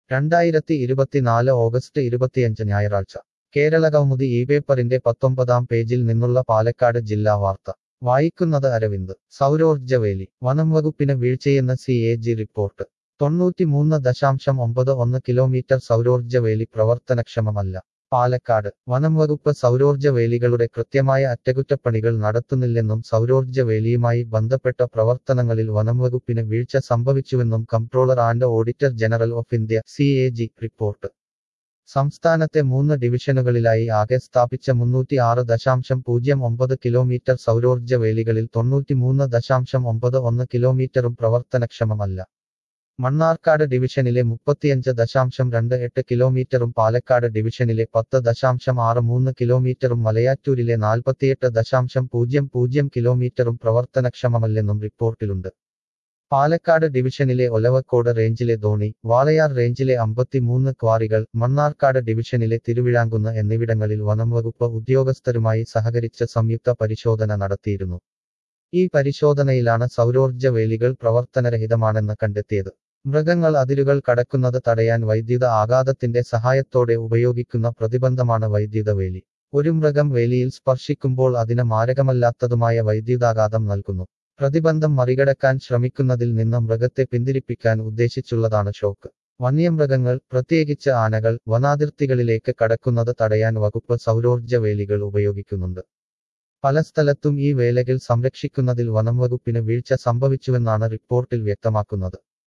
രണ്ടായിരത്തി ഇരുപത്തിനാല് ഓഗസ്റ്റ് ഇരുപത്തിയഞ്ച് ഞായറാഴ്ച കേരള കൗമുദി ഈ പേപ്പറിന്റെ പത്തൊമ്പതാം പേജിൽ നിന്നുള്ള പാലക്കാട് ജില്ലാ വാർത്ത വായിക്കുന്നത് അരവിന്ദ് സൗരോർജ്ജവേലി വനം വകുപ്പിന് വീഴ്ചയെന്ന സി എ ജി റിപ്പോർട്ട് തൊണ്ണൂറ്റിമൂന്ന് ദശാംശം ഒമ്പത് ഒന്ന് കിലോമീറ്റർ സൗരോർജ്ജവേലി പ്രവർത്തനക്ഷമമല്ല പാലക്കാട് വനം വകുപ്പ് സൗരോർജ്ജ വേലികളുടെ കൃത്യമായ അറ്റകുറ്റപ്പണികൾ നടത്തുന്നില്ലെന്നും സൗരോർജ്ജ വേലിയുമായി ബന്ധപ്പെട്ട പ്രവർത്തനങ്ങളിൽ വനം വകുപ്പിന് വീഴ്ച സംഭവിച്ചുവെന്നും comptroller and auditor general of India C A G report സംസ്ഥാനത്തെ മൂന്ന് ഡിവിഷനുകളിലായി ആകെ സ്ഥാപിച്ച മുന്നൂറ്റി ആറ് ദശാംശം പൂജ്യം ഒമ്പത് കിലോമീറ്റർ സൗരോർജ്ജ വേലികളിൽ തൊണ്ണൂറ്റിമൂന്ന് ദശാംശം ഒമ്പത് ഒന്ന് കിലോമീറ്ററും പ്രവർത്തനക്ഷമമല്ല മണ്ണാർക്കാട് ഡിവിഷനിലെ മുപ്പത്തിയഞ്ച് ദശാംശം രണ്ട് എട്ട് കിലോമീറ്ററും പാലക്കാട് ഡിവിഷനിലെ പത്ത് ദശാംശം ആറ് മൂന്ന് കിലോമീറ്ററും മലയാറ്റൂരിലെ നാൽപ്പത്തിയെട്ട് ദശാംശം പൂജ്യം പൂജ്യം കിലോമീറ്ററും പ്രവർത്തനക്ഷമമല്ലെന്നും റിപ്പോർട്ടിലുണ്ട് പാലക്കാട് ഡിവിഷനിലെ ഒലവക്കോട് റേഞ്ചിലെ ധോണി വാളയാർ റേഞ്ചിലെ അമ്പത്തിമൂന്ന് ക്വാറികൾ മണ്ണാർക്കാട് ഡിവിഷനിലെ തിരുവിഴാങ്കുന്ന് എന്നിവിടങ്ങളിൽ വനം വകുപ്പ് ഉദ്യോഗസ്ഥരുമായി സഹകരിച്ച് സംയുക്ത പരിശോധന നടത്തിയിരുന്നു ഈ പരിശോധനയിലാണ് സൗരോർജ്ജ വേലികൾ പ്രവർത്തനരഹിതമാണെന്ന് കണ്ടെത്തിയത് മൃഗങ്ങൾ അതിരുകൾ കടക്കുന്നത് തടയാൻ വൈദ്യുത ആഘാതത്തിന്റെ സഹായത്തോടെ ഉപയോഗിക്കുന്ന പ്രതിബന്ധമാണ് വൈദ്യുത വേലി ഒരു മൃഗം വേലിയിൽ സ്പർശിക്കുമ്പോൾ അതിന് മാരകമല്ലാത്തതുമായ വൈദ്യുതാഘാതം നൽകുന്നു പ്രതിബന്ധം മറികടക്കാൻ ശ്രമിക്കുന്നതിൽ നിന്ന് മൃഗത്തെ പിന്തിരിപ്പിക്കാൻ ഉദ്ദേശിച്ചുള്ളതാണ് ഷോക്ക് വന്യമൃഗങ്ങൾ പ്രത്യേകിച്ച് ആനകൾ വനാതിർത്തികളിലേക്ക് കടക്കുന്നത് തടയാൻ വകുപ്പ് സൗരോർജ്ജ വേലികൾ ഉപയോഗിക്കുന്നുണ്ട് പല സ്ഥലത്തും ഈ വേലകൾ സംരക്ഷിക്കുന്നതിൽ വനം വകുപ്പിന് വീഴ്ച സംഭവിച്ചുവെന്നാണ് റിപ്പോർട്ടിൽ വ്യക്തമാക്കുന്നത്